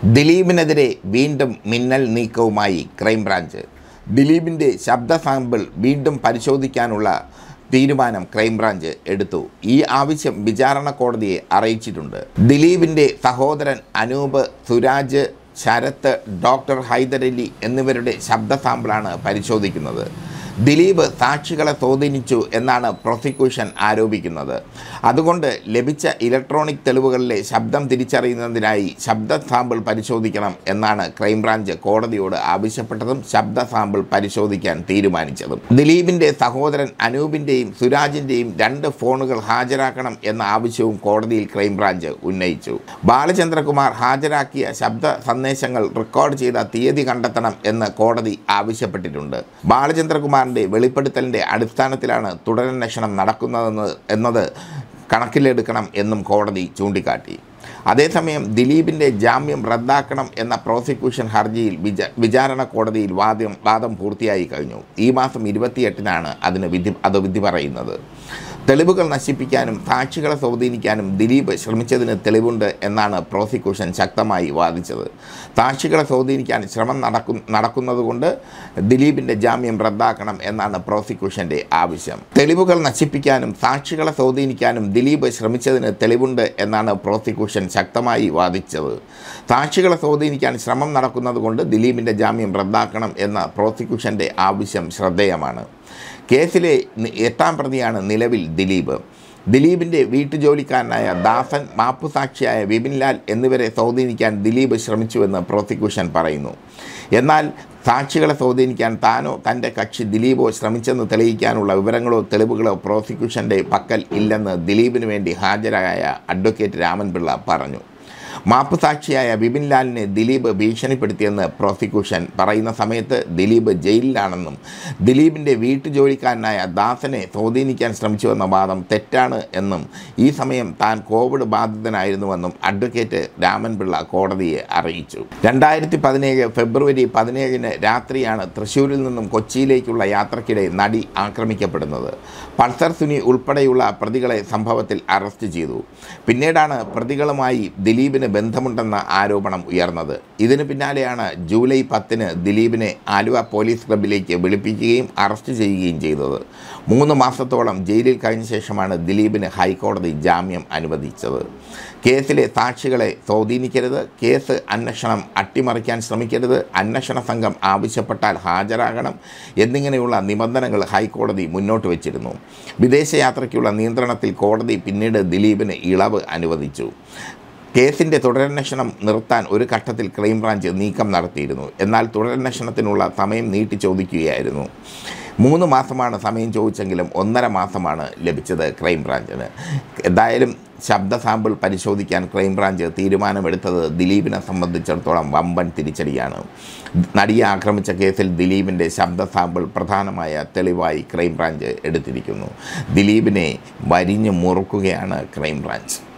ദിലീപിനെതിരെ വീണ്ടും മിന്നൽ നീക്കവുമായി ക്രൈംബ്രാഞ്ച് ദിലീപിൻ്റെ ശബ്ദ സാമ്പിൾ വീണ്ടും പരിശോധിക്കാനുള്ള തീരുമാനം ക്രൈംബ്രാഞ്ച് എടുത്തു ഈ ആവശ്യം വിചാരണ കോടതിയെ അറിയിച്ചിട്ടുണ്ട് ദിലീപിൻ്റെ സഹോദരൻ അനൂപ് സുരാജ് ശരത്ത് ഡോക്ടർ ഹൈദരലി എന്നിവരുടെ ശബ്ദ സാമ്പിളാണ് പരിശോധിക്കുന്നത് ദിലീപ് സാക്ഷികളെ സ്വാധീനിച്ചു എന്നാണ് പ്രോസിക്യൂഷൻ ആരോപിക്കുന്നത് അതുകൊണ്ട് ലഭിച്ച ഇലക്ട്രോണിക് തെളിവുകളിലെ ശബ്ദം തിരിച്ചറിയുന്നതിനായി ശബ്ദ സാമ്പിൾ പരിശോധിക്കണം എന്നാണ് ക്രൈംബ്രാഞ്ച് കോടതിയോട് ആവശ്യപ്പെട്ടതും ശബ്ദ സാമ്പിൾ പരിശോധിക്കാൻ തീരുമാനിച്ചതും ദിലീപിൻ്റെ സഹോദരൻ അനൂപിൻ്റെയും സുരാജിൻ്റെയും രണ്ട് ഫോണുകൾ ഹാജരാക്കണം എന്ന ആവശ്യവും കോടതിയിൽ ക്രൈംബ്രാഞ്ച് ഉന്നയിച്ചു ബാലചന്ദ്രകുമാർ ഹാജരാക്കിയ ശബ്ദ സന്ദേശങ്ങൾ റെക്കോർഡ് ചെയ്ത തീയതി കണ്ടെത്തണം എന്ന് കോടതി ആവശ്യപ്പെട്ടിട്ടുണ്ട് ബാലചന്ദ്രകുമാറിൻ്റെ വെളിപ്പെടുത്തലിൻ്റെ അടിസ്ഥാനത്തിലാണ് തുടരന്വേഷണം നടക്കുന്നതെന്ന് എന്നത് കണക്കിലെടുക്കണം എന്നും കോടതി ചൂണ്ടിക്കാട്ടി അതേസമയം ദിലീപിൻ്റെ ജാമ്യം റദ്ദാക്കണം എന്ന പ്രോസിക്യൂഷൻ ഹർജിയിൽ വിച വിചാരണ കോടതിയിൽ വാദം വാദം പൂർത്തിയായി കഴിഞ്ഞു ഈ മാസം ഇരുപത്തിയെട്ടിനാണ് അതിന് വിധി അത് വിധി പറയുന്നത് തെളിവുകൾ നശിപ്പിക്കാനും സാക്ഷികളെ സ്വാധീനിക്കാനും ദിലീപ് ശ്രമിച്ചതിന് തെളിവുണ്ട് എന്നാണ് പ്രോസിക്യൂഷൻ ശക്തമായി വാദിച്ചത് സാക്ഷികളെ സ്വാധീനിക്കാൻ ശ്രമം നടക്കു നടക്കുന്നതുകൊണ്ട് ദിലീപിൻ്റെ ജാമ്യം റദ്ദാക്കണം എന്നാണ് പ്രോസിക്യൂഷൻ്റെ ആവശ്യം തെളിവുകൾ നശിപ്പിക്കാനും സാക്ഷികളെ സ്വാധീനിക്കാനും ദിലീപ് ശ്രമിച്ചതിന് തെളിവുണ്ട് എന്നാണ് പ്രോസിക്യൂഷൻ ശക്തമായി വാദിച്ചത് സാക്ഷികളെ സ്വാധീനിക്കാൻ ശ്രമം നടക്കുന്നതുകൊണ്ട് ദിലീപിൻ്റെ ജാമ്യം റദ്ദാക്കണം എന്ന പ്രോസിക്യൂഷൻ്റെ ആവശ്യം ശ്രദ്ധേയമാണ് കേസിലെ നി- എട്ടാം പ്രതിയാണ് നിലവിൽ ദിലീപ് ദിലീപിൻ്റെ വീട്ടുജോലിക്കാരനായ ദാസൻ മാപ്പുസാക്ഷിയായ വിപിൻ ലാൽ എന്നിവരെ സ്വാധീനിക്കാൻ ദിലീപ് ശ്രമിച്ചുവെന്ന് പ്രോസിക്യൂഷൻ പറയുന്നു എന്നാൽ സാക്ഷികളെ സ്വാധീനിക്കാൻ താനോ തൻ്റെ കക്ഷി ദിലീപോ ശ്രമിച്ചെന്ന് തെളിയിക്കാനുള്ള വിവരങ്ങളോ തെളിവുകളോ പ്രോസിക്യൂഷൻ്റെ പക്കൽ ഇല്ലെന്ന് ദിലീപിന് വേണ്ടി ഹാജരായ അഡ്വക്കേറ്റ് രാമൻപിള്ള പറഞ്ഞു മാപ്പുസാക്ഷിയായ വിപിൻ ലാലിനെ ദിലീപ് ഭീഷണിപ്പെടുത്തിയെന്ന് പ്രോസിക്യൂഷൻ പറയുന്ന സമയത്ത് ദിലീപ് ജയിലിലാണെന്നും ദിലീപിൻ്റെ വീട്ടുജോലിക്കാരനായ ദാസനെ സ്വാധീനിക്കാൻ ശ്രമിച്ചുവെന്ന വാദം തെറ്റാണ് എന്നും ഈ സമയം താൻ കോവിഡ് ബാധിതനായിരുന്നുവെന്നും അഡ്വക്കേറ്റ് രാമൻപിള്ള കോടതിയെ അറിയിച്ചു രണ്ടായിരത്തി പതിനേഴ് ഫെബ്രുവരി പതിനേഴിന് രാത്രിയാണ് തൃശ്ശൂരിൽ നിന്നും കൊച്ചിയിലേക്കുള്ള യാത്രക്കിടെ നടി ആക്രമിക്കപ്പെടുന്നത് പൾസർ സുനി ഉൾപ്പെടെയുള്ള പ്രതികളെ സംഭവത്തിൽ അറസ്റ്റ് ചെയ്തു പിന്നീടാണ് പ്രതികളുമായി ദിലീപിന് ബന്ധമുണ്ടെന്ന ആരോപണം ഉയർന്നത് ഇതിന് പിന്നാലെയാണ് ജൂലൈ പത്തിന് ദിലീപിനെ ആലുവ പോലീസ് ക്ലബിലേക്ക് വിളിപ്പിക്കുകയും അറസ്റ്റ് ചെയ്യുകയും ചെയ്തത് മൂന്ന് മാസത്തോളം ജയിലിൽ കഴിഞ്ഞ ശേഷമാണ് ദിലീപിന് ഹൈക്കോടതി ജാമ്യം അനുവദിച്ചത് കേസിലെ സാക്ഷികളെ സ്വാധീനിക്കരുത് കേസ് അന്വേഷണം അട്ടിമറിക്കാൻ ശ്രമിക്കരുത് അന്വേഷണ സംഘം ആവശ്യപ്പെട്ടാൽ ഹാജരാകണം എന്നിങ്ങനെയുള്ള നിബന്ധനകൾ ഹൈക്കോടതി മുന്നോട്ട് വച്ചിരുന്നു വിദേശയാത്രയ്ക്കുള്ള നിയന്ത്രണത്തിൽ കോടതി പിന്നീട് ദിലീപിന് ഇളവ് അനുവദിച്ചു കേസിൻ്റെ തുടരന്വേഷണം നിർത്താൻ ഒരു ഘട്ടത്തിൽ ക്രൈംബ്രാഞ്ച് നീക്കം നടത്തിയിരുന്നു എന്നാൽ തുടരന്വേഷണത്തിനുള്ള സമയം നീട്ടി ചോദിക്കുകയായിരുന്നു മൂന്ന് മാസമാണ് സമയം ചോദിച്ചെങ്കിലും ഒന്നര മാസമാണ് ലഭിച്ചത് ക്രൈംബ്രാഞ്ചിന് എന്തായാലും ശബ്ദ സാമ്പിൾ പരിശോധിക്കാൻ ക്രൈംബ്രാഞ്ച് തീരുമാനമെടുത്തത് ദിലീപിനെ സംബന്ധിച്ചിടത്തോളം വമ്പൻ തിരിച്ചടിയാണ് നടിയെ ആക്രമിച്ച കേസിൽ ദിലീപിൻ്റെ ശബ്ദ സാമ്പിൾ പ്രധാനമായ തെളിവായി ക്രൈംബ്രാഞ്ച് എടുത്തിരിക്കുന്നു ദിലീപിനെ വരിഞ്ഞു മുറുക്കുകയാണ് ക്രൈംബ്രാഞ്ച്